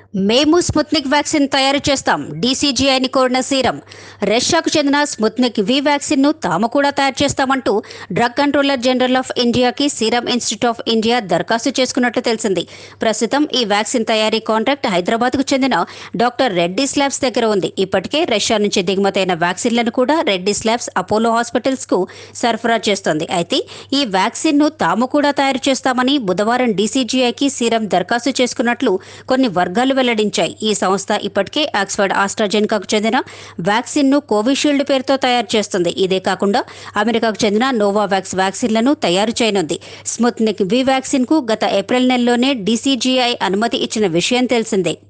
మేము Sputnik vaccine తయారు చేస్తాం డీసీజీఐని కోరిన సీరం రష్యాకు చెందిన స్పుత్నిక్ వి వ్యాక్సిన్ను తాము కూడా తయారు చేస్తామంటూ డ్రగ్ కంట్రోలర్ జనరల్ ఆఫ్ ఇండియాకి సీరం ఇన్స్టిట్యూట్ ఆఫ్ ఇండియా దరఖాస్తు చేసుకున్నట్లు తెలిసింది ప్రస్తుతం ఈ వ్యాక్సిన్ తయారీ కాంట్రాక్ట్ హైదరాబాద్కు చెందిన డాక్టర్ రెడ్డిస్ ల్యాబ్స్ దగ్గర ఉంది ఇప్పటికే రష్యా నుంచి దిగుమతైన వ్యాక్సిన్లను కూడా రెడ్డిస్ ల్యాబ్స్ అపోలో హాస్పిటల్స్కు సరఫరా చేస్తోంది అయితే ఈ వ్యాక్సిన్ను తాము కూడా తయారు చేస్తామని బుధవారం డీసీజీఐకి సీరం దరఖాస్తు చేసుకున్నట్లు కొన్ని వర్గాలు వెల్లడించాయి ఈ సంస్థ ఇప్పటికే ఆక్స్ఫర్డ్ ఆస్ట్రాజెన్కాకు చెందిన వ్యాక్సిన్ ను కోవిషీల్డ్ పేరుతో తయారు చేస్తుంది ఇదే కాకుండా అమెరికాకు చెందిన నోవావాక్స్ వ్యాక్సిన్లను తయారు చేయనుంది స్ముత్నిక్ వి వ్యాక్సిన్ కు గత ఏప్రిల్ నెలలోనే డీసీజీఐ అనుమతి ఇచ్చిన విషయం తెలిసిందే